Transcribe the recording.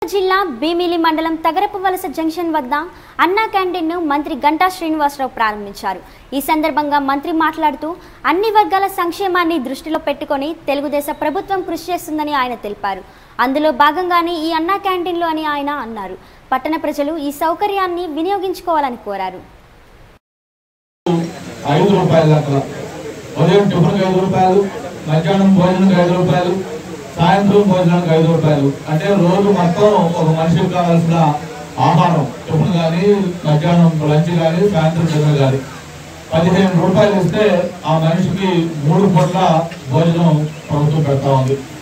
జిల్లా భీమిలి మండలం తగరపు వలస జంక్షన్ వద్ద అన్నా క్యాంటీన్ను మంత్రి గంటా శ్రీనివాసరావు ప్రారంభించారు ఈ సందర్భంగా మంత్రి మాట్లాడుతూ అన్ని వర్గాల సంక్షేమాన్ని దృష్టిలో పెట్టుకొని తెలుగుదేశ ప్రభుత్వం కృషి చేస్తుందని ఆయన తెలిపారు అందులో భాగంగానే ఈ అన్నా క్యాంటీన్లు అని ఆయన అన్నారు పట్టణ ప్రజలు ఈ సౌకర్యాన్ని వినియోగించుకోవాలని కోరారు ఐదు రూపాయల దాకా ఉదయం టిఫిన్కి ఐదు రూపాయలు మధ్యాహ్నం భోజనానికి ఐదు రూపాయలు సాయంత్రం భోజనానికి ఐదు రూపాయలు అంటే రోజు మొత్తం ఒక మనిషికి కావాల్సిన ఆహారం టిఫిన్ కానీ మధ్యాహ్నం లంచ్ కానీ సాయంత్రం డిన్నర్ కానీ పదిహేను రూపాయలు ఇస్తే ఆ మనిషికి మూడు పూట్ల భోజనం ప్రభుత్వం పెడతా ఉంది